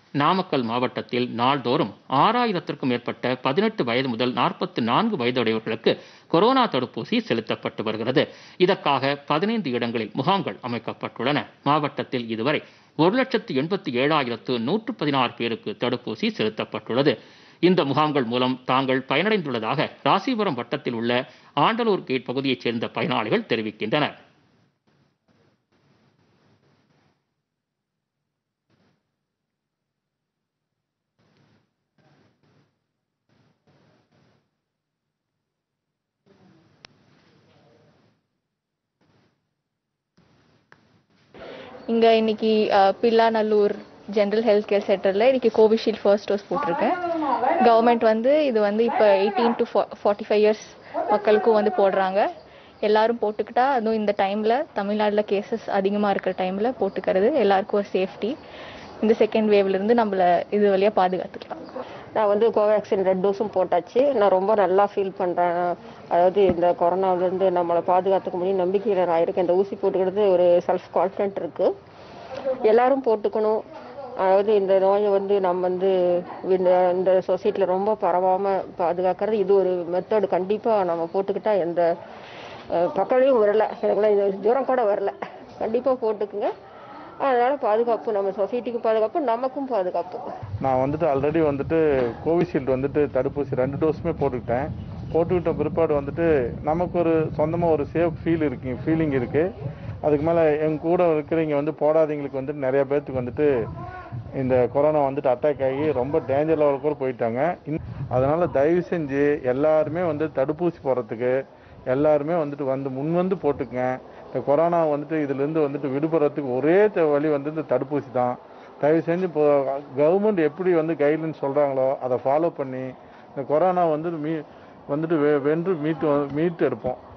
நாமக்கல் மாவட்டத்தில் நாள்தோறும் ஆறாயிரத்திற்கும் மேற்பட்ட பதினெட்டு வயது முதல் நாற்பத்தி நான்கு வயதுடையவர்களுக்கு கொரோனா தடுப்பூசி செலுத்தப்பட்டு வருகிறது இதற்காக பதினைந்து இடங்களில் முகாம்கள் அமைக்கப்பட்டுள்ளன மாவட்டத்தில் இதுவரை ஒரு லட்சத்து எண்பத்தி ஏழாயிரத்து நூற்று பதினாறு பேருக்கு தடுப்பூசி செலுத்தப்பட்டுள்ளது இந்த முகாம்கள் மூலம் தாங்கள் பயனடைந்துள்ளதாக ராசிபுரம் வட்டத்தில் உள்ள ஆண்டலூர் கேட் பகுதியைச் சேர்ந்த பயனாளிகள் தெரிவிக்கின்றனர் இங்கே இன்னைக்கு அஹ், பில்லாநல்லூர் ஜென்ரல் ஹெல்த் கேர் சென்டரில் இன்னைக்கு கோவிஷீல்டு ஃபர்ஸ்ட் டோஸ் போட்டிருக்கேன் கவர்மெண்ட் வந்து இது வந்து இப்போ eighteen to forty five years மக்களுக்கும் வந்து போடுறாங்க எல்லாரும் போட்டுக்கிட்டா அதுவும் இந்த டைமில் தமிழ்நாட்டில் கேசஸ் அதிகமாக இருக்கிற டைமில் போட்டுக்கிறது எல்லாருக்கும் ஒரு சேஃப்டி இந்த செகண்ட் வேவ்லேருந்து நம்மள இது வழியாக பாதுகாத்துக்கலாம் நான் வந்து கோவேக்சின் ரெட் டோஸும் போட்டாச்சு நான் ரொம்ப நல்லா ஃபீல் பண்ணுறேன் அதாவது இந்த கொரோனாவிலேருந்து நம்மளை பாதுகாத்துக்க முடியும் நம்பிக்கையில் நான் இருக்கேன் இந்த ஊசி போட்டுக்கிறது ஒரு செல்ஃப் கான்ஃபிடென்ட் இருக்குது எல்லாரும் போட்டுக்கணும் அதாவது இந்த நோயை வந்து நம்ம வந்து இந்த இந்த சொசைட்டியில் ரொம்ப பரவாமல் பாதுகாக்கிறது இது ஒரு மெத்தடு கண்டிப்பாக நம்ம போட்டுக்கிட்டா எந்த அஹ், பக்கத்துலையும் வரல எனக்குலாம் இது ஜுரம் கூட வரல கண்டிப்பாக போட்டுக்குங்க அதனால பாதுகாப்பு நம்ம சொசைட்டிக்கும் பாதுகாப்பு நமக்கும் பாதுகாப்பு நான் வந்துட்டு ஆல்ரெடி வந்துட்டு கோவிஷீல்டு வந்துட்டு தடுப்பூசி ரெண்டு டோஸுமே போட்டுக்கிட்டேன் போட்டுக்கிட்ட பிற்பாடு வந்துட்டு நமக்கு ஒரு சொந்தமாக ஒரு சேஃப் ஃபீல் இருக்கு ஃபீலிங் இருக்குது அதுக்கு மேலே எங்க கூட இருக்கிறவங்க வந்து போடாதவங்களுக்கு வந்துட்டு நிறைய பேர்த்துக்கு வந்துட்டு இந்த கொரோனா வந்துட்டு அட்டாக் ஆகி ரொம்ப டேஞ்சர் லெவலுக்கு கூட போயிட்டாங்க இன்- அதனால தயவு செஞ்சு எல்லாருமே வந்து தடுப்பூசி போடுறதுக்கு எல்லாருமே வந்துட்டு வந்து முன் வந்து போட்டுக்கங்க இந்த கொரோனா வந்துட்டு இதுலேருந்து வந்துட்டு விடுபடுறதுக்கு ஒரே த- வழி வந்து இந்த தடுப்பூசி தான் தயவு செஞ்சு இப்போ கவர்மெண்ட் எப்படி வந்து கைட்லைன் சொல்கிறாங்களோ அதை ஃபாலோ பண்ணி இந்த கொரோனா வந்து மீ வந்துட்டு வெ- வென்று மீட்டு வ- மீட்டு எடுப்போம்